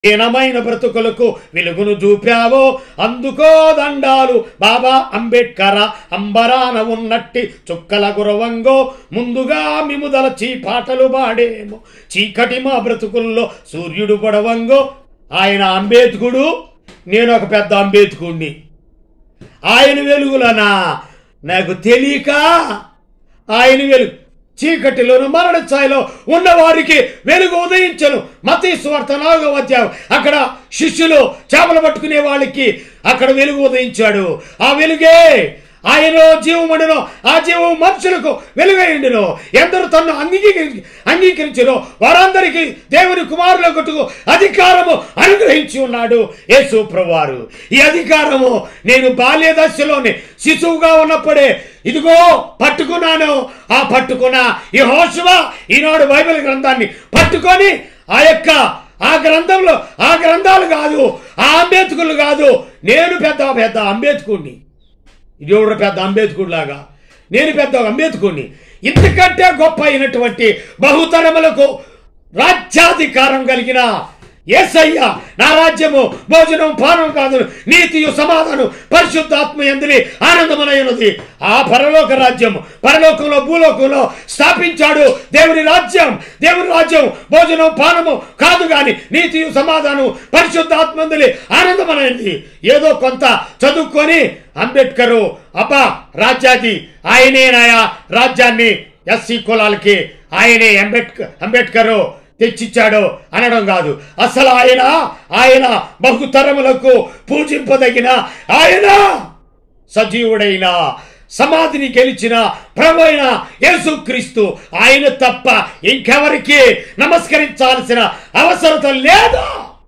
హీనమైన బ్రతుకులకు వెలుగును చూపావో అందుకో దండాలు బాబా అంబేడ్కర అంబరాన ఉన్నట్టి చుక్కల గురవంగో ముందుగా మిముదల చీపాటలు పాడేమో చీకటి మా బ్రతుకుల్లో సూర్యుడు పడవంగో ఆయన అంబేద్కుడు నేను ఒక పెద్ద అంబేద్కుడిని ఆయన వెలుగులనా నాకు తెలియక ఆయన వెలుగు చీకటిలోను మరణ ఛాయలో ఉన్న వారికి వెలుగు ఉదయించను మతీ స్వార్థ నాలుగవ అధ్యాయం అక్కడ శిష్యులు చేపలు పట్టుకునే వాళ్ళకి అక్కడ వెలుగు ఉదయించాడు ఆ వెలుగే ఆయనలో జీవముండును ఆ జీవం మనుషులకు వెలుగైండును ఎందరు తన్ను అంగీకరి అంగీకరించను వారందరికీ దేవుని కుమారుల కొట్టుకు అధికారము అనుగ్రహించి ఉన్నాడు యేసు ప్రభువారు ఈ అధికారము నేను బాల్య దశలోనే శిశువుగా ఉన్నప్పుడే ఇదిగో పట్టుకున్నాను ఆ పట్టుకున్న ఈ హోషువ ఈనాడు బైబిల్ గ్రంథాన్ని పట్టుకొని ఆ యొక్క ఆ గ్రంథంలో ఆ గ్రంథాలు కాదు ఆ అంబేద్కులు కాదు నేను పెద్ద పెద్ద అంబేద్కుడిని ఇది ఎవడు పెద్ద అంబేద్కుడు లాగా నేను పెద్ద అంబేద్కుడిని ఇంతకంటే గొప్ప అయినటువంటి బహుతరములకు రాజ్యాధికారం కలిగిన ఏసయ్య నా రాజ్యము భోజనం పానం కాదు నీతియు సమాధానం పరిశుద్ధాత్మ ఎందులి ఆనందమనైనది ఆ పరలోక రాజ్యం పరలోకంలో భూలోకంలో స్థాపించాడు దేవుని రాజ్యం దేవుని రాజ్యం భోజనం పానము కాదు గాని నీతియు సమాధానం పరిశుద్ధాత్మ ఎందులి ఆనందమనైనది ఏదో కొంత చదువుకొని అంబేద్కరు అబ్బా రాజ్యాది ఆయనేనాయా రాజ్యాన్ని ఎస్సీ కులాలకి ఆయనే అంబేద్కర్ అంబేద్కరు తెచ్చిచ్చాడు అనడం కాదు అసలు ఆయన ఆయన బహుతరములకు పూజింపదగిన ఆయన సజీవుడైన సమాధిని గెలిచిన ప్రభు అయిన యేసుక్రీస్తు ఆయన తప్ప ఇంకెవరికి నమస్కరించాల్సిన అవసరత లేదు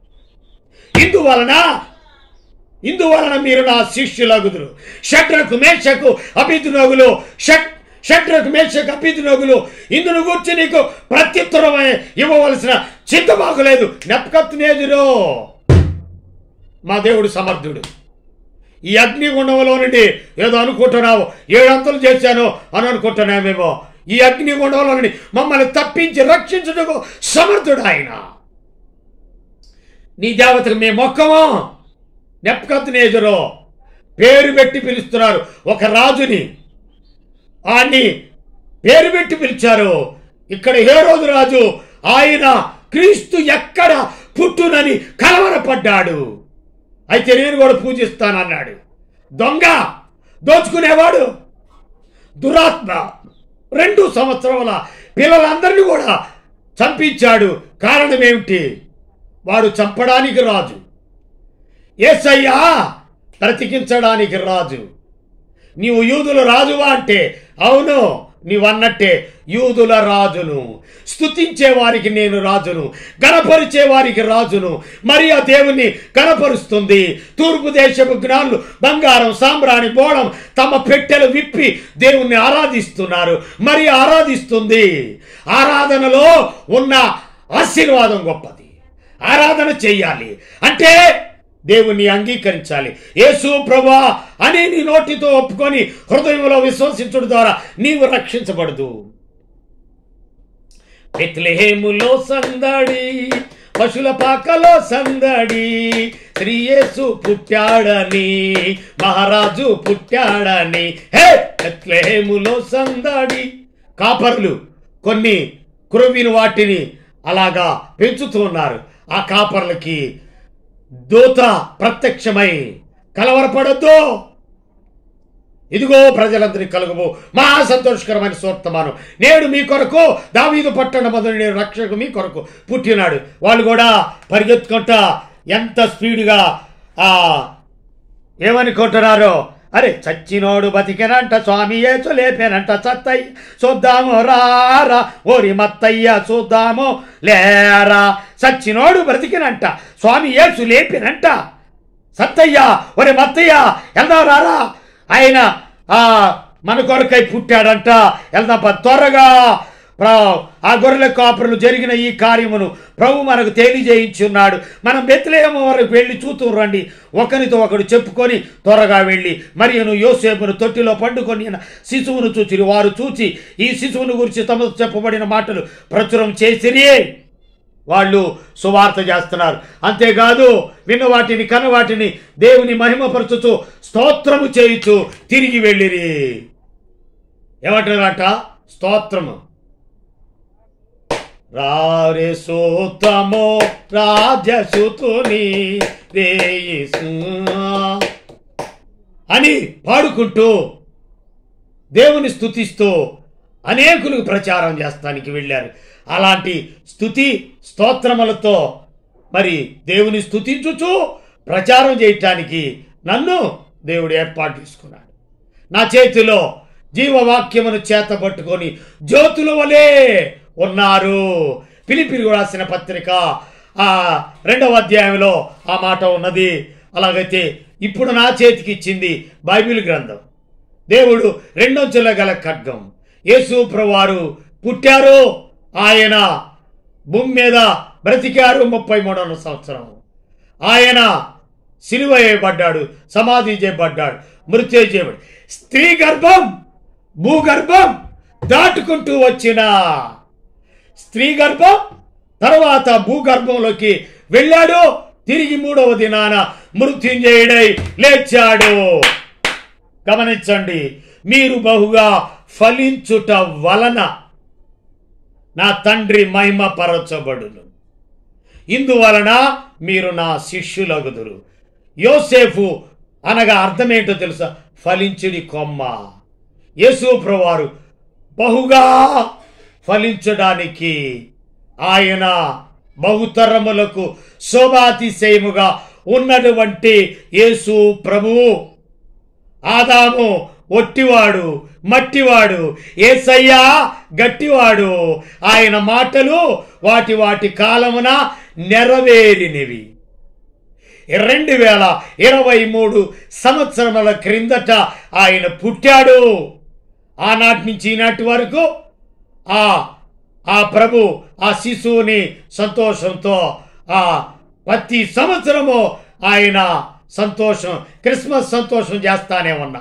ఇందువలన ఇందువలన మీరు నా శిష్యులగుదురు షట్రకు మేషకు అభిదునగులు షట్ షట్రకు మేషకు అభిదునగులు ఇందును గూర్చి నీకు ప్రత్యుత్తరం ఇవ్వవలసిన చింతమాకు నెప్పకత్తు నేదురో మా దేవుడు సమర్థుడు ఈ అగ్నిగుండంలో నుండి ఏదో అనుకుంటున్నావు ఏడంతలు చేశాను అని అనుకుంటున్నామేమో ఈ అగ్నిగుండంలో నుండి మమ్మల్ని తప్పించి రక్షించుటకు సమర్థుడు ఆయన నీ దేవతకు మేము మొక్కమో నెప్పకత్తునేజరో పేరు పెట్టి పిలుస్తున్నారు ఒక రాజుని ఆన్ని పేరు పెట్టి పిలిచారు ఇక్కడ ఏ రోజు రాజు ఆయన క్రీస్తు ఎక్కడ పుట్టునని కలవరపడ్డాడు అయితే నేను కూడా పూజిస్తానన్నాడు దొంగ దోచుకునేవాడు దురాత్మ రెండు సంవత్సరముల పిల్లలందరినీ కూడా చంపించాడు కారణం ఏమిటి వాడు చంపడానికి రాజు ఏసయ్యా బ్రతికించడానికి రాజు నీవు యూదుల రాజువా అంటే అవును నీవన్నట్టే యూదుల రాజును స్తుతించే వారికి నేను రాజును గణపరిచే వారికి రాజును మరి ఆ దేవుని గణపరుస్తుంది తూర్పు దేశపు జ్ఞానులు బంగారం సాంబ్రాణి బోళం తమ పెట్టెలు విప్పి దేవుణ్ణి ఆరాధిస్తున్నారు మరి ఆరాధిస్తుంది ఆరాధనలో ఉన్న ఆశీర్వాదం గొప్పది ఆరాధన చెయ్యాలి అంటే దేవుణ్ణి అంగీకరించాలి యేసు ప్రభా అని నీ నోటితో ఒప్పుకొని హృదయంలో విశ్వసించడం ద్వారా నీవు రక్షించబడదు బెత్లెహేములో సందడి పశుల పాకలో సందడి శ్రీయేసు పుట్టాడని మహారాజు పుట్టాడని హే బెత్లెహేములో సందడి కాపర్లు కొన్ని కురువిని వాటిని అలాగా పెంచుతూ ఉన్నారు ఆ కాపర్లకి దూత ప్రత్యక్షమై కలవరపడద్దు ఇదిగో ప్రజలందరికీ కలుగుము మహా సంతోషకరమైన స్వర్తమానం నేడు మీ కొరకు దావీదు పట్టణ మొదలు నేను రక్షకు మీ కొరకు పుట్టినాడు వాళ్ళు కూడా పరిగెత్తుకుంటా ఎంత స్పీడ్గా ఆ ఏమనుకుంటున్నారో అరే చచ్చినోడు బతికెనంట స్వామి ఏచు లేపేనంట చత్తయ్య చూద్దాము రారా ఓరి మత్తయ్య చూద్దాము లేరా చచ్చినోడు బ్రతికినంట స్వామి ఏసు లేపినంట సత్తయ్య ఒరే మత్తయ్య వెళ్దాం రారా ఆయన ఆ మన కొరకై పుట్టాడంట వెళ్దాం పద త్వరగా ప్ర- ఆ గొర్రెల కాపురులు జరిగిన ఈ కార్యమును ప్రభు మనకు తెలియజేయించున్నాడు మనం బెత్లేమ వరకు వెళ్ళి చూతూ రండి ఒకరితో ఒకడు చెప్పుకొని త్వరగా వెళ్ళి మరియును యోసేపును తొట్టిలో పండుకొని శిశువును చూచి వారు చూచి ఈ శిశువును గురించి తమకు చెప్పబడిన మాటలు ప్రచురం చేసిరి వాళ్ళు సువార్త చేస్తున్నారు అంతేకాదు విన్న వాటిని కన్న వాటిని దేవుని మహిమపరచుతూ స్తోత్రము చేయుచు తిరిగి వెళ్ళిరి ఏమంటారట స్తోత్రము రారే సూతమో రాజసుతుని రేయిసు అని పాడుకుంటూ దేవుని స్తుతిస్తూ అనేకులకు ప్రచారం చేస్తానికి వెళ్ళారు అలాంటి స్థుతి స్తోత్రములతో మరి దేవుని స్తుతించుచు ప్రచారం చేయటానికి నన్ను దేవుడు ఏర్పాటు చేసుకున్నాడు నా చేతిలో జీవవాక్యమును చేత పట్టుకొని జ్యోతుల వలె ఉన్నారు పిలిపిరి రాసిన పత్రిక ఆ రెండవ అధ్యాయంలో ఆ మాట ఉన్నది అలాగైతే ఇప్పుడు నా చేతికి ఇచ్చింది బైబిల్ గ్రంథం దేవుడు రెండొంచుల గల ఖడ్గం యేసు ప్రభువారు పుట్టారు ఆయన భూమి మీద బ్రతికారు ముప్పై మూడవ సంవత్సరం ఆయన సిలువ వేయబడ్డాడు సమాధి చేయబడ్డాడు మృత్యు చేయబడి స్త్రీ గర్భం భూగర్భం దాటుకుంటూ వచ్చిన స్త్రీ గర్భం తర్వాత భూగర్భంలోకి వెళ్ళాడు తిరిగి మూడవ దినాన మృత్యుంజయుడై లేచాడు గమనించండి మీరు బహుగా ఫలించుట వలన నా తండ్రి మహిమ పరచబడును ఇందువలన మీరు నా శిష్యులగుదురు యోసేఫు అనగా అర్థమేంటో తెలుసా ఫలించుడి కొమ్మ యేసు ప్రభువారు బహుగా ఫలించడానికి ఆయన బహుతరములకు శోభాతిశయముగా ఉన్నటువంటి యేసు ప్రభువు ఆదాము ఒట్టివాడు మట్టివాడు ఏసయ్యా గట్టివాడు ఆయన మాటలు వాటి వాటి కాలమున నెరవేరినవి రెండు వేల ఇరవై మూడు సంవత్సరముల క్రిందట ఆయన పుట్టాడు ఆనాటి నుంచి ఈనాటి వరకు ఆ ఆ ప్రభు ఆ శిశువుని సంతోషంతో ఆ ప్రతి సంవత్సరము ఆయన సంతోషం క్రిస్మస్ సంతోషం చేస్తానే ఉన్నా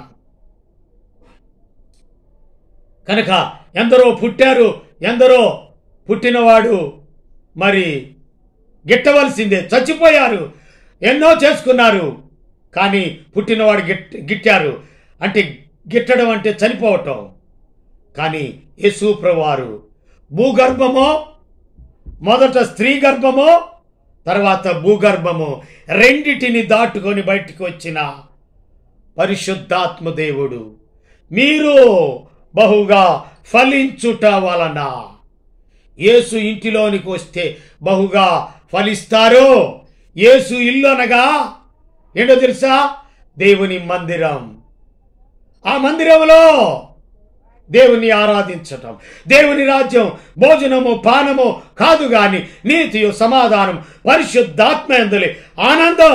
కనుక ఎందరో పుట్టారు ఎందరో పుట్టినవాడు మరి గిట్టవలసిందే చచ్చిపోయారు ఎన్నో చేసుకున్నారు కానీ పుట్టినవాడు గిట్ గిట్టారు అంటే గిట్టడం అంటే చనిపోవటం కానీ యేసు ప్రభువారు భూగర్భమో మొదట స్త్రీ గర్భమో తర్వాత భూగర్భము రెండిటిని దాటుకొని బయటికి వచ్చిన పరిశుద్ధాత్మ దేవుడు మీరు బహుగా ఫలించుట వలన యేసు ఇంటిలోనికి వస్తే బహుగా ఫలిస్తారు యేసు ఇల్లు అనగా ఏంటో తెలుసా దేవుని మందిరం ఆ మందిరంలో దేవుని ఆరాధించటం దేవుని రాజ్యం భోజనము పానము కాదు గాని నీతియు సమాధానం పరిశుద్ధాత్మ ఎందులే ఆనందం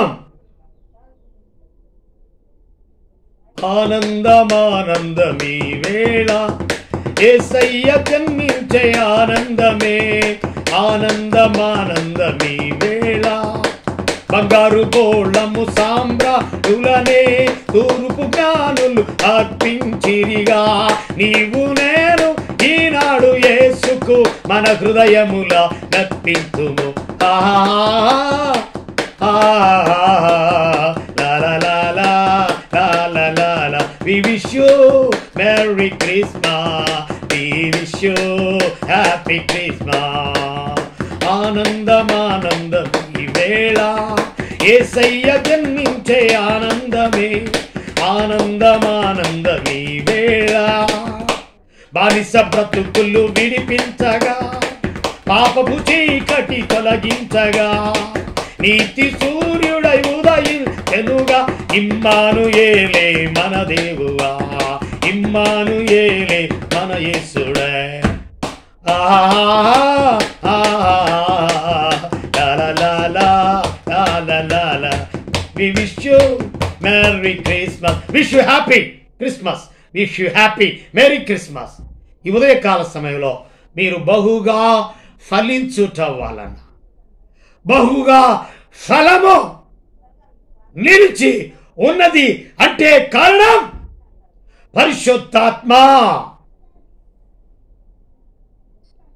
ఆనందమానందమీ వేళ ఏసయ్య జన్మించే ఆనందమే ఆనందమానందమీ వేళ బంగారు గోళము సామ్రాటులనే తూర్పు జ్ఞానులు అర్పించిరిగా నీవు నేను ఈనాడు యేసుకు మన హృదయముల నర్పించుము ఆహా ఆహా లా లా లా లా లా లా లా లా We wish you Merry Christmas. We wish you Happy Christmas. ఆనందమానందం ఈ వేళ ఏసయ్య జన్మించే ఆనందమే ఆనందమానందం ఈ వేళ బానిస బ్రతుకులు విడిపించగా పాపపు చీకటి తొలగించగా నీతి సూర్యుడై ఉదయించెనుగా ఇమ్మాను ఏలే మన దేవువా ఇమ్మాను ఏలే మన యేసుడే ఆహా ఆహా లా లా లా లా లా లా లా లా We wish you Merry Christmas. Wish you happy Christmas. Wish you happy Merry Christmas. ఈ ఉదయకాల సమయంలో మీరు బహుగా ఫలించుట వలన బహుగా ఫలము నిలిచి ఉన్నది అంటే కారణం పరిశుద్ధాత్మ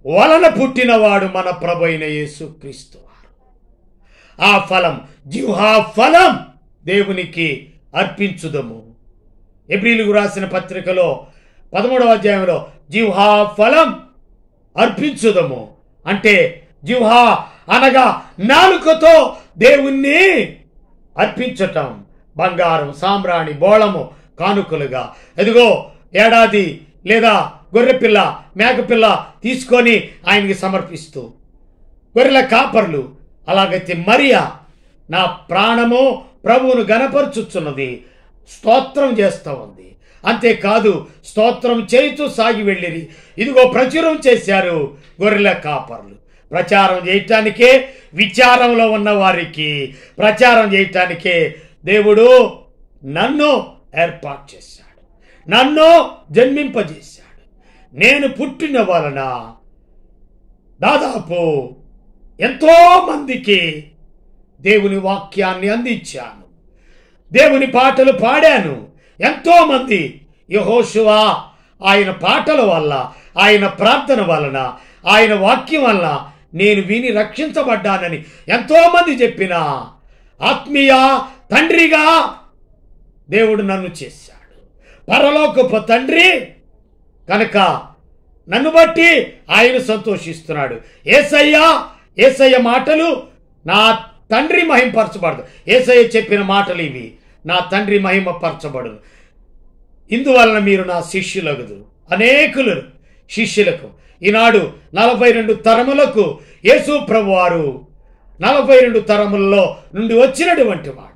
వలన పుట్టినవాడు మన ప్రభు అయిన యేసు క్రీస్తు ఆ ఫలం జిహా ఫలం దేవునికి అర్పించుదము ఎబ్రిలుగు రాసిన పత్రికలో పదమూడవ అధ్యాయంలో జిహా ఫలం అర్పించుదము అంటే జిహా అనగా నాలుకతో దేవుణ్ణి అర్పించటం బంగారం సాంబ్రాణి బోళము కానుకలుగా ఎదిగో ఏడాది లేదా గొర్రెపిల్ల మేకపిల్ల తీసుకొని ఆయనకి సమర్పిస్తూ గొర్రెల కాపర్లు అలాగైతే మరియా నా ప్రాణము ప్రభువును గనపరుచుచున్నది స్తోత్రం చేస్తూ ఉంది అంతేకాదు స్తోత్రం చేయుతూ సాగి వెళ్ళిరి ఇదిగో ప్రచురం చేశారు గొర్రెల కాపర్లు ప్రచారం చేయటానికే విచారంలో ఉన్న వారికి ప్రచారం చేయటానికే దేవుడు నన్ను ఏర్పాటు చేశాడు నన్ను జన్మింపజేశాడు నేను పుట్టిన వలన దాదాపు ఎంతో మందికి దేవుని వాక్యాన్ని అందించాను దేవుని పాటలు పాడాను ఎంతో మంది యహోశువా ఆయన పాటల వల్ల ఆయన ప్రార్థన వలన ఆయన వాక్యం వలన నేను విని రక్షించబడ్డానని ఎంతో మంది చెప్పిన ఆత్మీయ తండ్రిగా దేవుడు నన్ను చేశాడు పరలోకపు తండ్రి కనుక నన్ను బట్టి ఆయన సంతోషిస్తున్నాడు ఏసయ్యా ఏసయ్య మాటలు నా తండ్రి మహిమపరచబడదు ఏసయ్య చెప్పిన మాటలు ఇవి నా తండ్రి మహిమపరచబడదు ఇందువలన మీరు నా శిష్యులగదు అనేకులు శిష్యులకు ఈనాడు నలభై రెండు తరములకు యేసు ప్రభువారు నలభై రెండు తరములలో నుండి వచ్చినటువంటి వాడు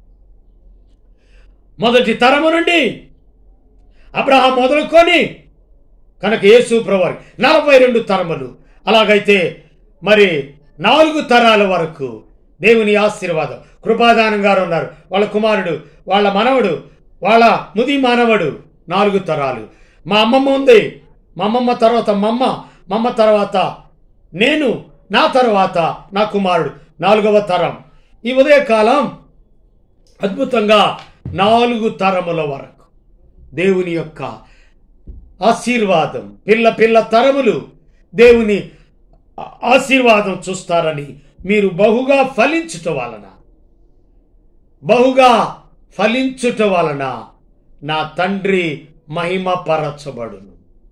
మొదటి తరము నుండి అబ్రహాం మొదలుకొని కనుక యేసు ప్రభువారి నలభై రెండు తరములు అలాగైతే మరి నాలుగు తరాల వరకు దేవుని ఆశీర్వాదం కృపాదానం గారు ఉన్నారు వాళ్ళ కుమారుడు వాళ్ళ మనవడు వాళ్ళ ముది మానవుడు నాలుగు తరాలు మా అమ్మమ్మ ఉంది మా అమ్మమ్మ తర్వాత మా అమ్మ మా అమ్మ తర్వాత నేను నా తర్వాత నా కుమారుడు నాలుగవ తరం ఈ ఉదయకాలం అద్భుతంగా నాలుగు తరముల వరకు దేవుని యొక్క ఆశీర్వాదం పిల్ల పిల్ల తరములు దేవుని ఆ- ఆశీర్వాదం చూస్తారని మీరు బహుగా ఫలించుట వలన బహుగా ఫలించుట వలన నా తండ్రి మహిమ పరచబడును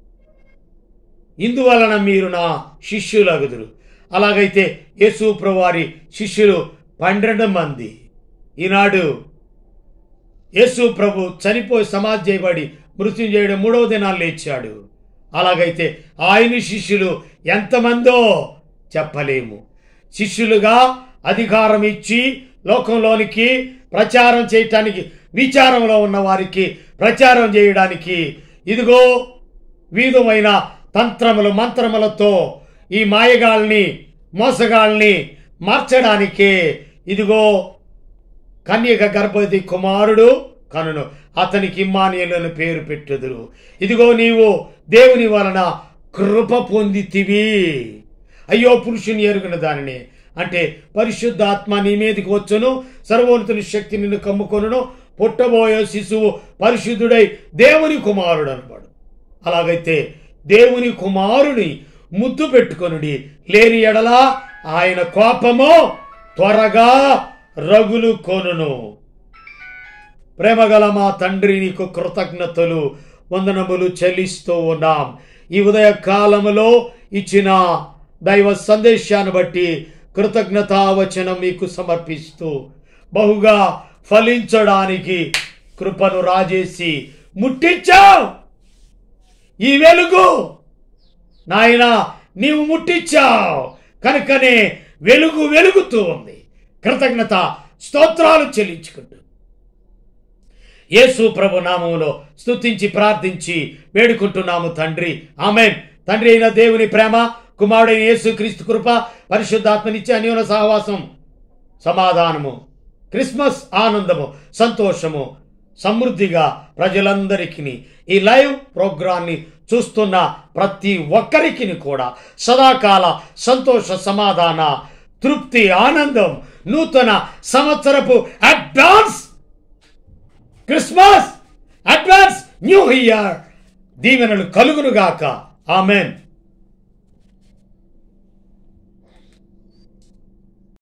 ఇందువలన మీరు నా శిష్యులగుదురు అలాగైతే యేసు ప్రభువారి శిష్యులు పన్నెండు మంది ఈనాడు యేసు ప్రభు చనిపోయి సమాధి చేయబడి మృత్యుంజయుడు మూడవ దినాలు లేచాడు అలాగైతే ఆయన శిష్యులు ఎంతమందో చెప్పలేము శిష్యులుగా అధికారం ఇచ్చి లోకంలోనికి ప్రచారం చేయటానికి విచారంలో ఉన్న వారికి ప్రచారం చేయడానికి ఇదిగో విధమైన తంత్రములు మంత్రములతో ఈ మాయగాల్ని మోసగాల్ని మార్చడానికే ఇదిగో కన్యక గర్భవతి కుమారుడు కనును అతనికి ఇమ్మానియలు అని పేరు పెట్టుదురు ఇదిగో నీవు దేవుని వలన కృప పొందితివి అయ్యో పురుషుని ఎరుగున దానిని అంటే పరిశుద్ధాత్మ నీ మీదకి వచ్చును సర్వోన్నతుని శక్తి నిన్ను కమ్ముకొనును పుట్టబోయే శిశువు పరిశుద్ధుడై దేవుని కుమారుడు అనబడు అలాగైతే దేవుని కుమారుని ముద్దు పెట్టుకొనుడి లేని ఎడలా ఆయన కోపము త్వరగా రగులు కొనును ప్రేమగల మా తండ్రి నీకు కృతజ్ఞతలు వందనములు చెల్లిస్తూ ఉన్నాం ఈ ఉదయ కాలములో ఇచ్చిన దైవ సందేశాన్ని బట్టి కృతజ్ఞతావచనం మీకు సమర్పిస్తూ బహుగా ఫలించడానికి కృపను రాజేసి ముట్టించావు ఈ వెలుగు నాయనా నీవు ముట్టించావు కనుకనే వెలుగు వెలుగుతూ ఉంది కృతజ్ఞత స్తోత్రాలు చెల్లించుకుంటూ యేసు ప్రభు నామములో స్తుతించి ప్రార్థించి వేడుకుంటున్నాము తండ్రి ఆమెన్ తండ్రి అయిన దేవుని ప్రేమ కుమారుడైన యేసు క్రీస్తు కృప పరిశుద్ధాత్మనిచ్చే అన్యోన సహవాసం సమాధానము క్రిస్మస్ ఆనందము సంతోషము సమృద్ధిగా ప్రజలందరికీ ఈ లైవ్ ప్రోగ్రాన్ని చూస్తున్న ప్రతి ఒక్కరికి కూడా సదాకాల సంతోష సమాధాన తృప్తి ఆనందం నూతన సంవత్సరపు advance Christmas advance new year దీవెనలు కలుగునుగాక ఆమెన్